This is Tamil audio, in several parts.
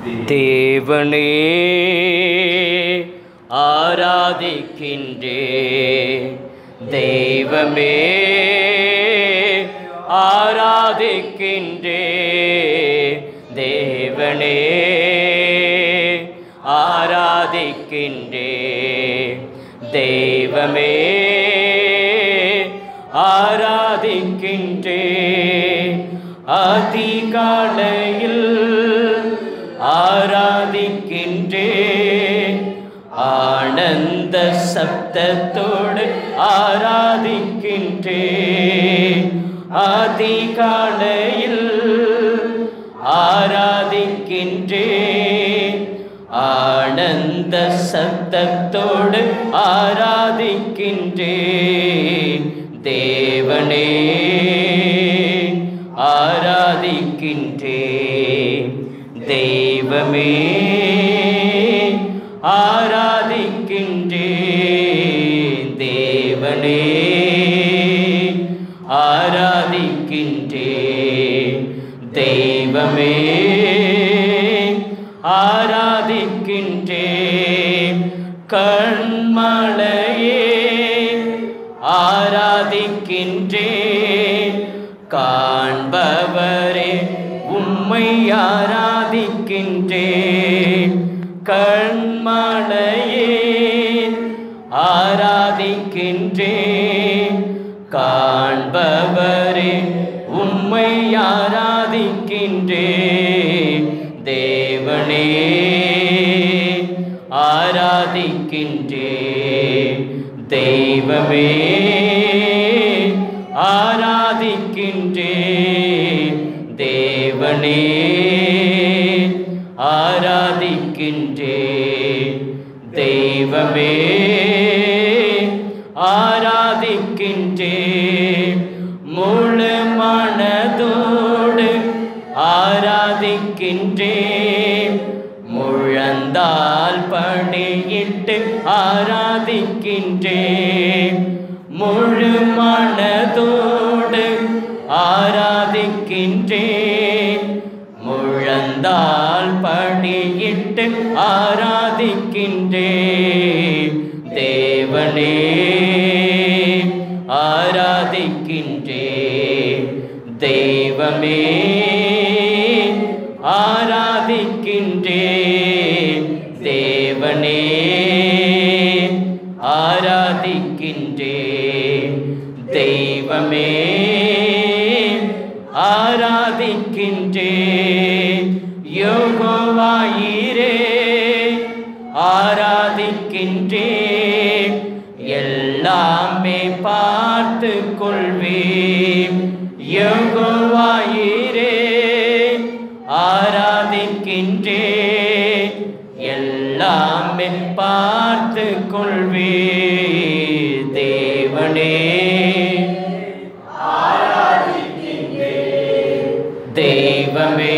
தேவனே ஆராதிக்கின்றே தெய்வமே ஆராதிக்கின்றே தேவனே ஆராதிக்கின்றே தெய்வமே ஆராதிக்கின்றே அதிகாலையில் ஆராதிக்கின்றே ஆனந்த சப்தத்தோடு ஆராதிக்கின்றே அதிகாலையில் ஆராதிக்கின்றே ஆனந்த சப்தத்தோடு ஆராதிக்கின்றே தேவனே ஆராதிக்கின்றே தெய்வமே ஆராதிக்கின்றே தேவனே ஆராதிக்கின்றே தெய்வமே ஆராதிக்கின்றே கண்மலையே ஆராதிக்கின்றே காண்பவரே உம்மை ஆராதிக்கின்றே கண்மலையே ஆராதிக்கின்றே காண்பவரே உம்மை ஆராதிக்கின்றே தேவனே ஆராதிக்கின்றே தெய்வமே ஆராதிக்கின்றே தேவனே ஆராதிக்கின்றே தெய்வமே ஆராதிக்கின்றே முழு மனதோடு ஆராதிக்கின்றே முழந்தால் படியிட்டு ஆராதிக்கின்றே முழு மனதோடு ஆராதிக்கின்றே முழந்தால் படியிட்டு ஆராதிக்கின்றே தேவனே ஆராதிக்கின்றே தெய்வமே ஆராதிக்கின்றே தேவனே ஆராதிக்கின்றே தெய்வமே ஆராதிக்கின்றே யோகோவாயிரே ஆராதிக்கின்றே எல்லாமே பார்த்து கொள்வேன் யோகோவாயிரே ஆராதிக்கின்றே எல்லாமே பார்த்து கொள்வே தேவனே தெய்வமே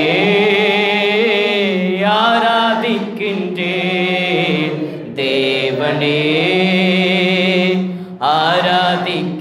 ஆராதிக்கின்றே தேவனே ஆராதிக்கின்றே